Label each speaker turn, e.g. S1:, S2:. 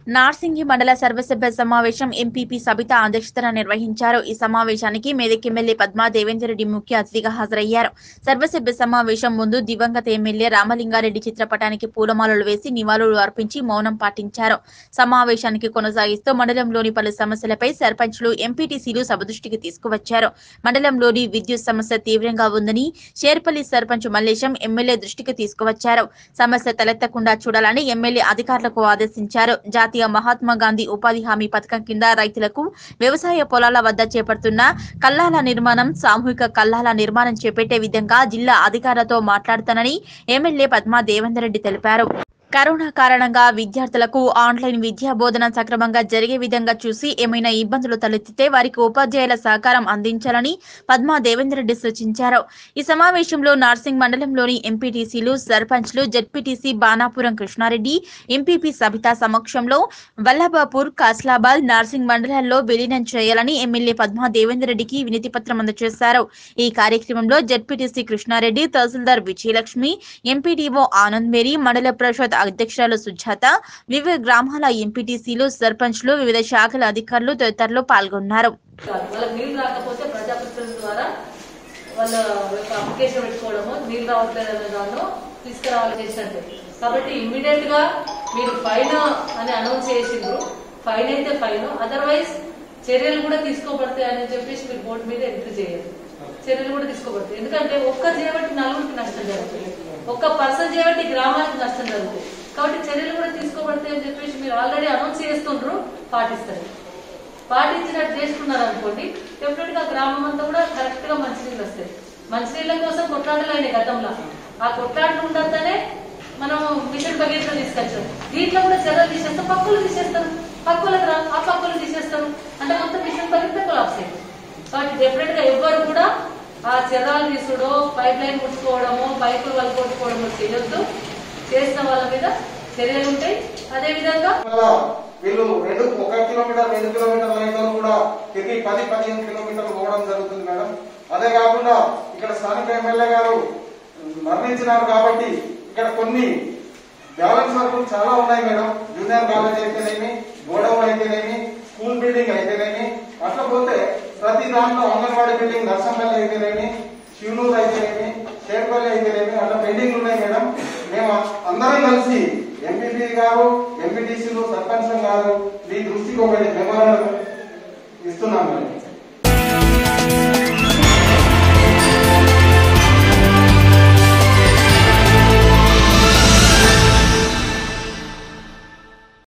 S1: నార్సింగి మండల సర్వసభ్య సమావేశం ఎంపీపీ సబిత అధ్యక్షతన నిర్వహించారు ఈ సమావేశానికి మెదక్ ఎమ్మెల్యే పద్మా దేవేందర్ రెడ్డి ముఖ్య అతిథిగా హాజరయ్యారు సర్వసభ్య సమావేశం ముందు దివంగత ఎమ్మెల్యే రామలింగారెడ్డి చిత్రపటానికి పూలమాలలు వేసి నివాళులు అర్పించి మౌనం పాటించారు సమావేశానికి కొనసాగిస్తూ మండలంలోని పలు సమస్యలపై సర్పంచ్లు ఎంపీటీసీలు సభ దృష్టికి తీసుకువచ్చారు మండలంలోని విద్యుత్ సమస్య తీవ్రంగా ఉందని షేర్పల్లి సర్పంచ్ మల్లేశం ఎమ్మెల్యే దృష్టికి తీసుకువచ్చారు సమస్య తలెత్తకుండా చూడాలని ఎమ్మెల్యే అధికారులకు ఆదేశించారు జాతీయ మహాత్మా గాంధీ ఉపాధి హామీ పథకం కింద రైతులకు వ్యవసాయ పొలాల వద్ద చేపడుతున్న కల్లాల నిర్మాణం సామూహిక కల్లాల నిర్మాణం చేపట్టే విధంగా జిల్లా అధికారులతో మాట్లాడుతానని ఎమ్మెల్యే పద్మా దేవేందర్ రెడ్డి తెలిపారు కరోనా కారణంగా విద్యార్థులకు ఆన్లైన్ విద్యా బోధన సక్రమంగా జరిగే విధంగా చూసి ఏమైనా ఇబ్బందులు తలెత్తితే వారికి ఉపాధ్యాయుల సహకారం అందించాలని పద్మా దేవేందర్ రెడ్డి సూచించారు ఈ సమావేశంలో నార్సింగ్ మండలంలోని ఎంపీటీసీలు సర్పంచ్లు జడ్పీటీసీ బాణాపురం కృష్ణారెడ్డి ఎంపీపీ సబిత సమక్షంలో వల్లభాపూర్ కాస్లాబాద్ నార్సింగ్ మండలాల్లో విలీనం చేయాలని ఎమ్మెల్యే పద్మా దేవేందర్ రెడ్డికి వినతి పత్రం అందజేశారు ఈ కార్యక్రమంలో ZPTC Krishna Reddy tahsildar Vijayalakshmi MPDO Anand Mary మండల పరిషత్ అధ్యక్షురాలు సుజాత వివిధ గ్రామాల ఎంపీటీసీలు సర్పంచ్లు వివిధ శాఖల అధికారులు తదితరులు పాల్గొన్నారు
S2: కాదు వాళ్ళకి నీళ్ళు రాకపోతే ప్రజాప్రతినిధుల ద్వారా వాళ్ళ యొక్క అప్లికేషన్ పెట్టుకోవడము నీళ్ళు రావట్లేదు అనే దానిలో తీసుకురావాలి చేసినట్టే కాబట్టి ఇమ్మీడియట్ గా మీరు ఫైన్ అని అనౌన్స్ చేసిండ్రు ఫైన్ అయితే ఫైన్ అదర్వైజ్ చర్యలు కూడా తీసుకోబడతాయి అని చెప్పేసి మీరు బోర్డు మీద ఎంట్రీ చేయాలి చర్యలు కూడా తీసుకోబడతాయి ఎందుకంటే ఒక్క చేయబట్టి నలుగురికి నష్టం జరుగుతుంది ఒక్క పర్సన్ చేయబట్టి గ్రామానికి నష్టం జరుగుతుంది కాబట్టి చర్యలు కూడా తీసుకోబడతాయి అని చెప్పేసి మీరు ఆల్రెడీ అనౌన్స్ చేస్తుండ్రు పాటిస్తారు పాటించినట్టు చేసుకున్నారు అనుకోండి డెఫినెట్ గా గ్రామం అంతా కూడా కరెక్ట్ గా మంచినీళ్ళు వస్తాయి మంచినీళ్ళ కోసం కొట్లాటలు అయినాయి గతంలో ఆ కొట్లాటలు ఉండద్దనే మనం మిషన్ భగీరథ తీసుకొచ్చాం దీంట్లో కూడా చర్యలు తీసేస్తాం పక్కలు తీసేస్తారు పక్కలకు రా ఆ పక్కలు తీసేస్తారు అంటే మొత్తం మిషన్ భగీరథ కొలాప్స్ అయింది కాబట్టి డెఫినెట్ గా ఎవ్వరు కూడా ఆ చెరాలు తీసుడో పైప్ లైన్ ముట్టుకోవడము పైపులు వాళ్ళు కొట్టుకోవడము చేయొద్దు చేసిన వాళ్ళ మీద చర్యలు ఉంటాయి అదే విధంగా
S3: వల్ల వీళ్ళు రెండు ఒక కిలోమీటర్ రెండు కిలోమీటర్ల రైతులు కూడా తిరిగి పది పదిహేను కిలోమీటర్లు పోవడం జరుగుతుంది మేడం అదే కాకుండా ఇక్కడ స్థానిక ఎమ్మెల్యే గారు మరణించినారు కాబట్టి ఇక్కడ కొన్ని బ్యాలెన్స్ వర్కులు చాలా ఉన్నాయి మేడం జూనియర్ కాలేజ్ అయితేనేమి గోడౌన్ అయితేనేమి స్కూల్ బిల్డింగ్ అయితేనేమి అట్లా పోతే ప్రతి దాంట్లో అంగన్వాడీ బిల్డింగ్ నర్సంపల్లి అయితేనేమి శివనూరు అయితేనేమి షేర్పల్లి అయితేనేమి అట్లా పెండింగ్ ఉన్నాయి మేడం మేము అందరం కలిసి ఎంపీపీ గారు ఎంపీటీసీలు సర్పంచ్ గారు మీ దృష్టికి ఒకటి మెమోరాండం ఇస్తున్నాం మేడం